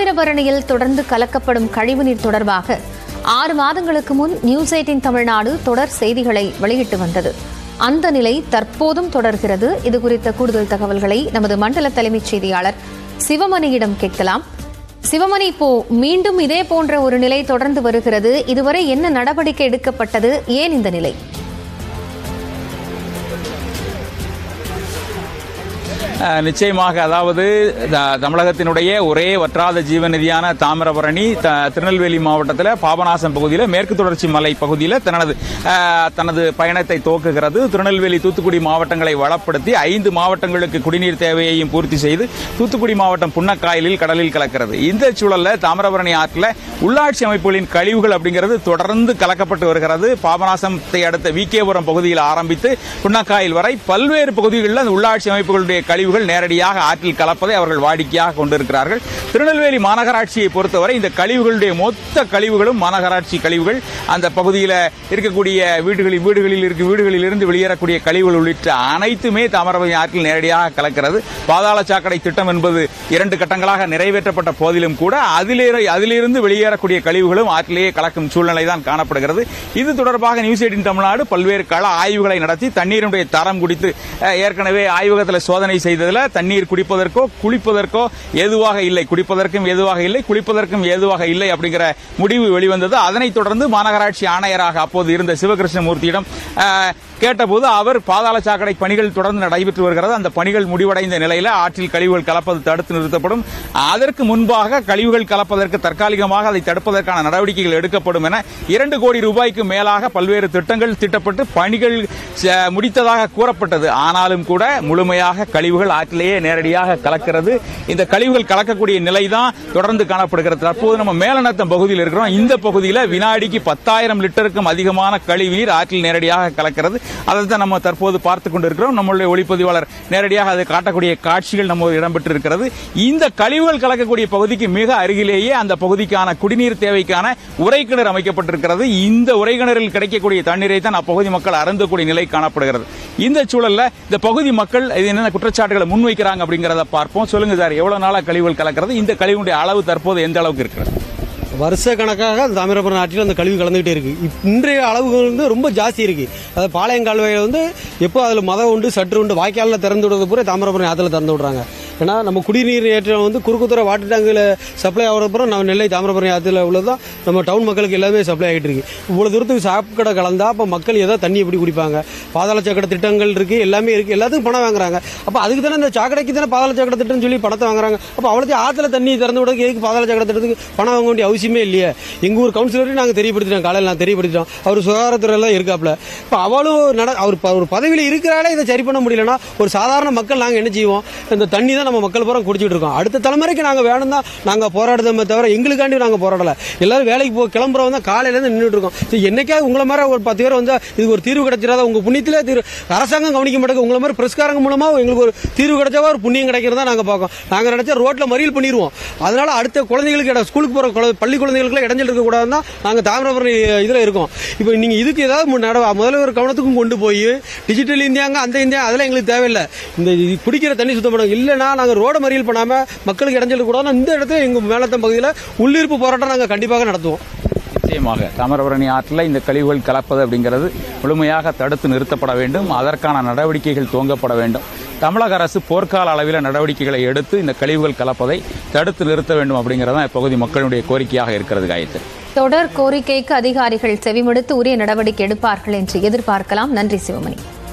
தாமிரபரணியில் தொடர்ந்து கலக்கப்படும் கழிவுநீர் தொடர்பாக ஆறு மாதங்களுக்கு முன் நியூஸ் எயிட்டின் தமிழ்நாடு தொடர் செய்திகளை வெளியிட்டு வந்தது அந்த நிலை தற்போதும் தொடர்கிறது இது குறித்த கூடுதல் தகவல்களை நமது மண்டல தலைமைச் செய்தியாளர் சிவமணியிடம் கேட்கலாம் சிவமணி இப்போ மீண்டும் இதே போன்ற ஒரு நிலை தொடர்ந்து வருகிறது இதுவரை என்ன நடவடிக்கை எடுக்கப்பட்டது ஏன் இந்த நிலை அஹ் நிச்சயமாக அதாவது த- தமிழகத்தினுடைய ஒரே வற்றாத ஜீவநதியான தாமிரபரணி த- திருநெல்வேலி மாவட்டத்தில் பாபநாசம் பகுதியில் மேற்கு தொடர்ச்சி மலை பகுதியில் தனது அஹ், தனது பயணத்தை துவக்குகிறது திருநெல்வேலி தூத்துக்குடி மாவட்டங்களை வளப்படுத்தி ஐந்து மாவட்டங்களுக்கு குடிநீர் தேவையையும் பூர்த்தி செய்து தூத்துக்குடி மாவட்டம் புன்னக்காயலில் கடலில் கலக்கிறது இந்த சூழல்ல தாமிரபரணி ஆற்றில் உள்ளாட்சி அமைப்புகளின் கழிவுகள் அப்படிங்கிறது தொடர்ந்து கலக்கப்பட்டு வருகிறது பாபநாசத்தை அடுத்த விகேபுரம் பகுதியில் ஆரம்பித்து புன்னக்காயில் வரை பல்வேறு பகுதிகளில் அந்த உள்ளாட்சி அமைப்புகளுடைய கழிவுகள் நேரடியாக ஆற்றில் கலப்பதை அவர்கள் வாடிக்கையாக கொண்டிருக்கிறார்கள் திருநெல்வேலி மாநகராட்சியை பொறுத்தவரை இந்த கழிவுகளுடைய மொத்த கழிவுகளும் மாநகராட்சி கழிவுகள் அந்த பகுதியில் இருக்கக்கூடிய வீடுகளில் வீடுகளில் இருக்க வீடுகளில் இருந்து வெளியேறக்கூடிய கழிவுகள் உள்ளிட்ட அனைத்துமே தாமிரபரணி ஆற்றில் நேரடியாக கலக்கிறது பாதாள சாக்கடை திட்டம் என்பது இரண்டு கட்டங்களாக நிறைவேற்றப்பட்ட போதிலும் கூட அதிலே அதிலிருந்து வெளியேறக்கூடிய கழிவுகளும் ஆற்றிலேயே கலக்கும் சூழ்நிலை தான் காணப்படுகிறது இது தொடர்பாக நியூஸ் எயிட்டின் தமிழ்நாடு பல்வேறு கள ஆய்வுகளை நடத்தி தண்ணீருடைய தரம் குறித்து அஹ், ஏற்கனவே ஆய்வகத்தில் சோதனை செய்ததில் தண்ணீர் குடிப்பதற்கோ குளிப்பதற்கோ ஏதுவாக இல்லை குடிப்பதற்கும் ஏதுவாக இல்லை குளிப்பதற்கும் ஏதுவாக இல்லை அப்படிங்கிற முடிவு வெளிவந்தது அதனைத் தொடர்ந்து மாநகராட்சி ஆணையராக அப்போது இருந்த சிவகிருஷ்ணமூர்த்தியிடம் அஹ், கேட்டபோது அவர் பாதாள சாக்கடை பணிகள் தொடர்ந்து நடைபெற்று வருகிறது அந்த பணிகள் முடிவடைந்த நிலையில் ஆற்றில் கழிவுகள் கலப்பது தடுத்து நிறுத்தப்படும் அதற்கு முன்பாக கழிவுகள் கலப்பதற்கு தற்காலிகமாக அதை தடுப்பதற்கான நடவடிக்கைகள் எடுக்கப்படும் என இரண்டு கோடி ரூபாய்க்கு மேலாக பல்வேறு திட்டங்கள் திட்டப்பட்டு பணிகள் ச- முடித்ததாக கூறப்பட்டது ஆனாலும் கூட முழுமையாக கழிவுகள் ஆற்றிலேயே நேரடியாக கலக்கிறது இந்த கழிவுகள் கலக்கக்கூடிய நிலைதான் தொடர்ந்து காணப்படுகிறது தற்போது நம்ம மேலநத்தம் பகுதியில் இருக்கிறோம் இந்த பகுதியில் வினாடிக்கு பத்தாயிரம் லிட்டருக்கும் அதிகமான கழிவுநீர் ஆற்றில் நேரடியாக கலக்கிறது அதை தான் நம்ம தற்போது பார்த்து கொண்டிருக்கிறோம் நம்மளுடைய ஒளிப்பதிவாளர் நேரடியாக அதை காட்டக்கூடிய காட்சிகள் நம்ம இடம்பெற்று இருக்கிறது இந்த கழிவுகள் கலக்கக்கூடிய பகுதிக்கு மிக அருகிலேயே அந்த பகுதிக்கான குடிநீர் தேவைக்கான உரைக்கிணறு அமைக்கப்பட்டிருக்கிறது இந்த உரைக்கிணறில் கிடைக்கக்கூடிய தண்ணீரை தான் அப்பகுதி மக்கள் அருந்தக்கூடிய நிலை காணப்படுகிறது இந்த சூழல்ல இந்த பகுதி மக்கள் இது என்னென்ன குற்றச்சாட்டுகளை முன்வைக்கிறாங்க அப்படிங்கறத பார்ப்போம் சொல்லுங்க சார் எவ்வளவு நாளா கழிவுகள் கலக்கிறது இந்த கழிவுடைய அளவு தற்போது எந்த அளவுக்கு இருக்கிறது வருஷ கணக்காக அந்த தாமிரபரணி ஆற்றில் அந்த கழிவு கலந்துகிட்டே இருக்கு இப்- இன்றைய அளவுகள் வந்து ரொம்ப ஜாஸ்தி இருக்கு அதாவது பாளையம் கால்வாயில் வந்து எப்போ அதில் மதம் உண்டு சற்று உண்டு வாய்க்காலில் திறந்து விடுறது பூரா தாமிரபரணி ஆற்றில் திறந்து விடுறாங்க ஏன்னா நம்ம குடிநீர் ஏற்றம் வந்து குறுக்குத்துறை வாட்டர் டேங்கில் சப்ளை ஆகிறப்புறம் நம்ம நெல்லை தாமிரபரணி ஆற்றில் உள்ளதான் நம்ம டவுன் மக்களுக்கு எல்லாமே சப்ளை ஆகிட்டு இருக்கு இவ்வளோ தூரத்துக்கு சாக்கடை கலந்தா அப்போ மக்கள் ஏதோ தண்ணி எப்படி குடிப்பாங்க பாதாள சாக்கடை திட்டங்கள் இருக்கு எல்லாமே இருக்கு எல்லாத்துக்கும் பணம் வாங்குறாங்க அப்போ அதுக்கு தானே இந்த சாக்கடைக்கு தானே பாதாள சாக்கடை திட்டம்னு சொல்லி பணத்தை வாங்குறாங்க அப்போ அவ்வளோத்தையும் ஆற்றுல தண்ணி திறந்து விட எதுக்கு பாதாள சாக்கடை திட்டத்துக்கு பணம் வாங்க வேண்டிய அவசியமே இல்லையே எங்கள் ஊர் கவுன்சிலரையும் நாங்கள் தெரியப்படுத்திட்டோம் காலையில் நான் தெரியப்படுத்திட்டோம் அவர் சுகாதாரத்துறையில் இருக்காப்ல இப்போ அவளும் நட அவர் ப- ஒரு பதவியில் இருக்கிறாலே இதை சரி பண்ண முடியலன்னா ஒரு சாதாரண மக்கள் நாங்கள் என்ன செய்வோம் இந்த தண்ணி தான் நம்ம மக்கள் பூரா குடிச்சிட்டு இருக்கோம் அடுத்த தலைமுறைக்கு நாங்கள் வேணும் தான் நாங்கள் போராடுதமே தவிர எங்களுக்காண்டி நாங்கள் போராடல எல்லாரும் வேலைக்கு போ கிளம்புறவங்க தான் காலையிலேருந்து நின்றுட்டு இருக்கோம் சரி, என்னைக்காவது உங்களை மாதிரி ஒரு பத்து பேர் வந்து இதுக்கு ஒரு தீர்வு கிடைச்சிடாத உங்கள் புண்ணியத்திலே தீர்வு அரசாங்கம் கவனிக்க மாட்டேங்குது உங்களை மாதிரி பிரஸ்காரங்க மூலமாக எங்களுக்கு ஒரு தீர்வு கிடைச்சவா ஒரு புண்ணியம் கிடைக்கிறதா நாங்கள் பார்க்கோம் நாங்கள் நினைச்சா ரோட்டில் மறியல் பண்ணிடுவோம் அதனால அடுத்த குழந்தைகளுக்கு இடம் ஸ்கூலுக்கு போகிற பள்ளி குழந்தைகளுக்கு இடைஞ்சல் இருக்கக்கூடாது தான் நாங்கள் தாமிரபரணி இதில் இருக்கோம் இப்போ நீங்கள் இதுக்கு ஏதாவது மு- நட முதல்வர் கவனத்துக்கும் கொண்டு போய் டிஜிட்டல் இந்தியாங்க அந்த இந்தியா அதெல்லாம் எங்களுக்கு தேவையில்லை இந்த இது குடிக்கிற தண்ணி சுத்தம் பண்ணணும் இல்லைன்னா நாங்கள் ரோட மறியல் பண்ணாமல் மக்களுக்கு இடைஞ்சல் இருக்கக்கூடாதுன்னா இந்த இடத்துல எங்கள் மேலத்தம் பகுதியில் உள்ளிருப்பு போராட்டம் நாங்கள் கண்டிப்பாக நடத்துவோம் நிச்சயமாக தாமிரபரணி ஆற்றில் இந்த கழிவுகள் கலப்பது அப்படிங்கிறது முழுமையாக தடுத்து நிறுத்தப்பட வேண்டும் அதற்கான நடவடிக்கைகள் துவங்கப்பட வேண்டும் தமிழக அரசு போர்க்கால அளவில் நடவடிக்கைகளை எடுத்து இந்த கழிவுகள் கலப்பதை தடுத்து நிறுத்த வேண்டும் அப்படிங்கிறதான் இப்பகுதி மக்களுடைய கோரிக்கையாக இருக்கிறது காயத்ரி தொடர் கோரிக்கைக்கு அதிகாரிகள் செவிமடுத்து உரிய நடவடிக்கை எடுப்பார்கள் என்று எதிர்பார்க்கலாம் நன்றி சிவமணி